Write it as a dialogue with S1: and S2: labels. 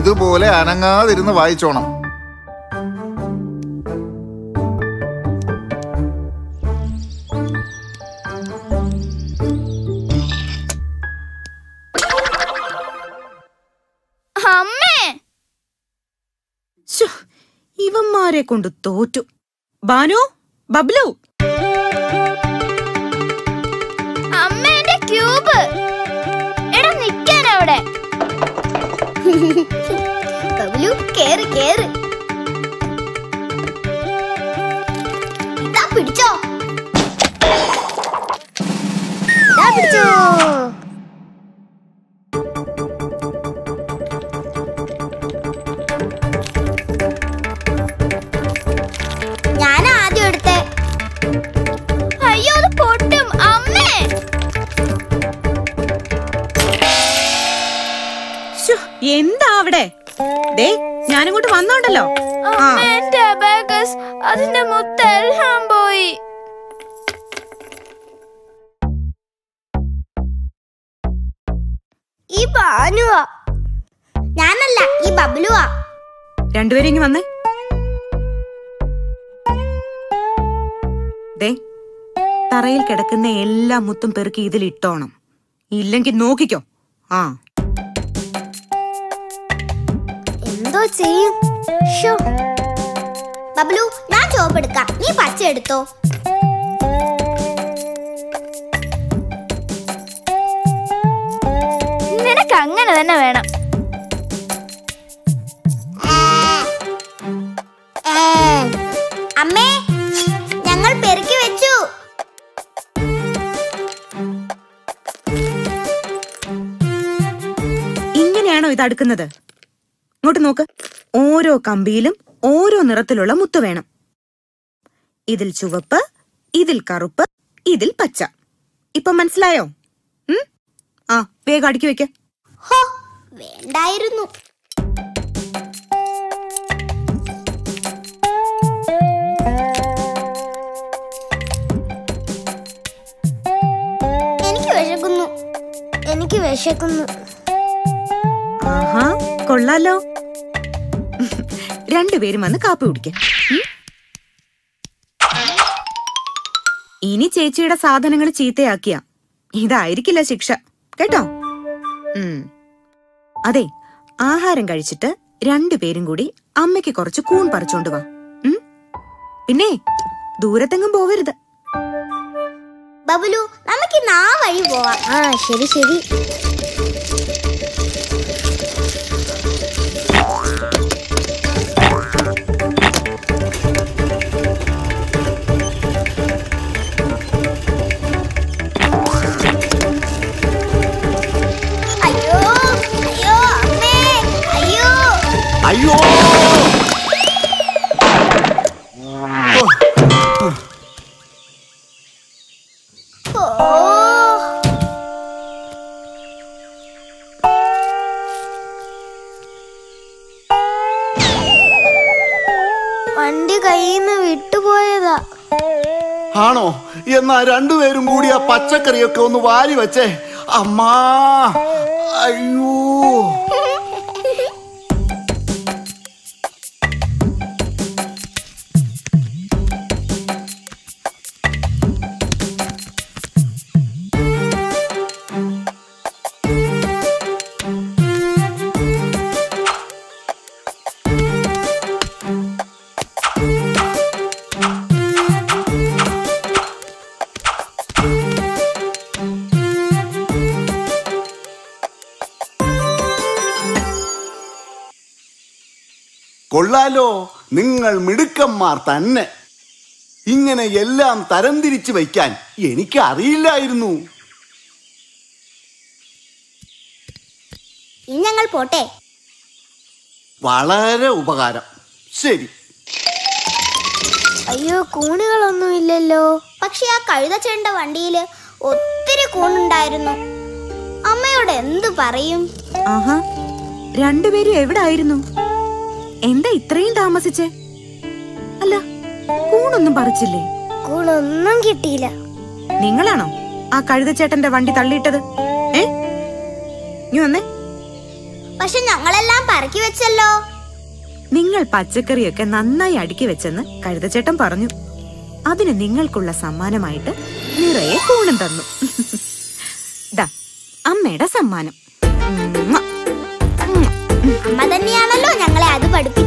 S1: ഇതുപോലെ അനങ്ങാതിരുന്ന് വായിച്ചോണം
S2: അമ്മേ
S3: ശ്ശോ, ഇവന്മാരെ കൊണ്ട് തോറ്റു ബാനു ബബ്ലു
S2: അമ്മേന്റെ ക്യൂബ് എടാ നിക്കാൻ അവിടെ ബബ്ലു കേറ് കേറ് ഇതാ പിടിച്ചോ ഇതാ പിടിച്ചോ ഞാൻ ആദ്യം എടുത്തേ അയ്യോ അത് പൊട്ടും അമ്മേ
S3: ശ്ശോ, എന്താ അവിടെ ദേ ഞാനിങ്ങോട്ട് വന്നോണ്ടല്ലോ ആ
S2: അമ്മേന്റെ അബാക്കസ് അതിന്റെ മുത്തെല്ലാം പോയി ഈ ബാനുവാ ഞാനല്ല ഈ ബബ്ലുവാ
S3: രണ്ടുപേരും ഇങ്ങ് വന്നേ ദേ തറയിൽ കിടക്കുന്ന എല്ലാ മുത്തും പെറുക്കി ഇതിൽ ഇട്ടോണം ഇല്ലെങ്കിൽ നോക്കിക്കോ ആ
S2: എന്തോ ചെയ്യും ഷോ ബബ്ലു ഞാൻ ചോപ്പ് എടുക്കാം നീ പച്ച എടുത്തോ നിനക്ക് അങ്ങനെ തന്നെ വേണം അമ്മേ ഞങ്ങൾ പെരുക്കി വെച്ചു
S3: ഇങ്ങനെയാണോ ഇത് അടുക്കുന്നത് ഇങ്ങോട്ട് നോക്ക് ഓരോ കമ്പിയിലും ഓരോ നിറത്തിലുള്ള മുത്ത് വേണം ഇതിൽ ചുവപ്പ് ഇതിൽ കറുപ്പ് ഇതിൽ പച്ച ഇപ്പൊ മനസ്സിലായോ ഉം? ആ വേഗം അടുക്കി വെക്ക
S2: ഹോ വേണ്ടായിരുന്നു എനിക്ക് വിശക്കുന്നു എനിക്ക് വിശക്കുന്നു
S3: ആഹാ കൊള്ളാലോ രണ്ടുപേരും വന്ന് കാപ്പി കുടിക്ക ഇനി ചേച്ചിയുടെ സാധനങ്ങൾ ചീത്തയാക്കിയ ഇതായിരിക്കില്ല ശിക്ഷ കേട്ടോ ഉം. അതെ ആഹാരം കഴിച്ചിട്ട് രണ്ടുപേരും കൂടി അമ്മയ്ക്ക് കുറച്ച് കൂൺ പറിച്ചോണ്ട് വാ ഉം? പിന്നെ ദൂരത്തെങ്ങും പോവരുത്
S2: ബബുലു നമുക്ക് നാ വഴി പോവാം ആ ശരി ശരി അയ്യോ അയ്യോ അമ്മേ അയ്യോ
S1: അയ്യോ
S2: ഓ വണ്ടി കയ്യിൽ നിന്ന് വിട്ടുപോയതാ
S1: ആണോ എന്നാ രണ്ടുപേരും കൂടി ആ പച്ചക്കറിയൊക്കെ ഒന്ന് വാരി വെച്ചേ അമ്മാ അയ്യോ കൊള്ളാലോ നിങ്ങൾ മിടുക്കന്മാർ തന്നെ ഇങ്ങനെ എല്ലാം തരംതിരിച്ച് വയ്ക്കാൻ എനിക്ക് അറിയില്ലായിരുന്നു
S2: ഇനി ഞങ്ങൾ പോട്ടെ
S1: വളരെ ഉപകാരം ശരി
S2: അയ്യോ കൂണുകളൊന്നും ഇല്ലല്ലോ പക്ഷെ ആ കഴുതച്ചേണ്ട വണ്ടിയില് ഒത്തിരി കൂണുണ്ടായിരുന്നു അമ്മയോട് എന്തു പറയും
S3: ആഹാ രണ്ടുപേരും എവിടെ ആയിരുന്നു എന്താ ഇത്രയും താമസിച്ചേ അല്ല കൂണൊന്നും പറിച്ചില്ലേ
S2: കൂണൊന്നും കിട്ടിയില്ല
S3: നിങ്ങളാണോ ആ കഴുതച്ചേട്ടന്റെ വണ്ടി തള്ളിയിട്ടത് ഏ നീ വന്നേ
S2: പക്ഷെ ഞങ്ങളെല്ലാം പറക്കി വെച്ചല്ലോ
S3: നിങ്ങൾ പച്ചക്കറിയൊക്കെ നന്നായി അടുക്കി വെച്ചെന്ന് കഴുതച്ചേട്ടൻ പറഞ്ഞു അതിന് നിങ്ങൾക്കുള്ള സമ്മാനമായിട്ട് നിറയെ കൂണും തന്നു ദാ അമ്മയുടെ സമ്മാനം ഉമ്മ. ഉമ്മ.
S2: അമ്മ തന്നെയാണല്ലോ ഞങ്ങളെ അത് പഠിപ്പിച്ചത്